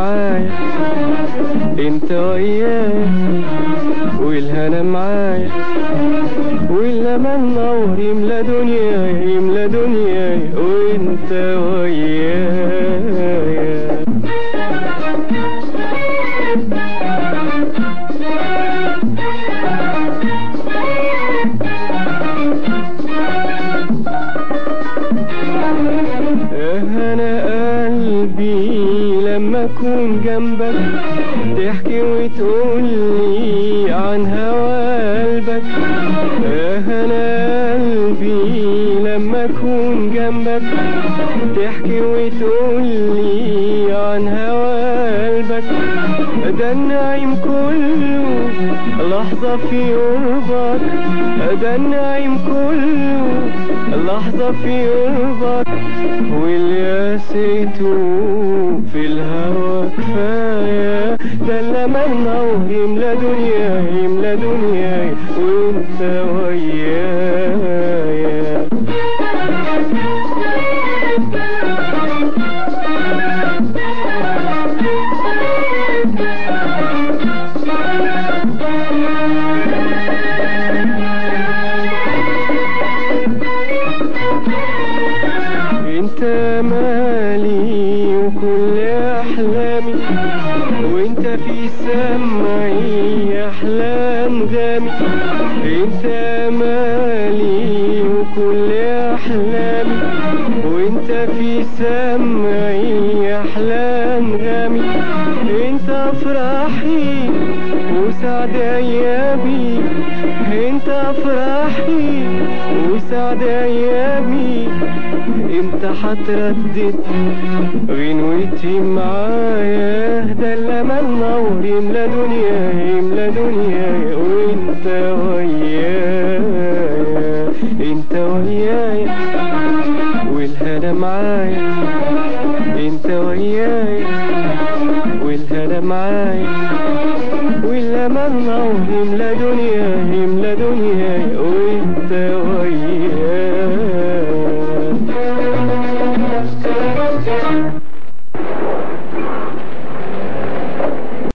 معايا انت ويايا والهنا معايا والأمان نور يملى دنياي يملى دنياي وانت ويايا انا قلبي لما اكون جنبك تحكي وتقولي عن هوا قلبك انا قلبي لما اكون جنبك تحكي وتقولي عن هوا قلبك ده النعيم كله لحظة في قربك ده النعيم كله لحظة في قربك والياسيته في الهوى كفاية ده لما النور يملى دنياي يملى دنياي وانت ويايا انت مالي وكل احلامي وانت في سمعي احلام غامي انت مالي وكل احلامي وانت في سمعي احلام غامي انت افراحي وسعد ايامي انت افراحي وسعد ايامي امتى هتردد غنوتي معايا ده لما النور يملى دنيا يملى دنيا وانت ويايا انت ويايا والهنا معايا انت ويايا والهنا معايا ولما النور يملى دنيا يملى دنيا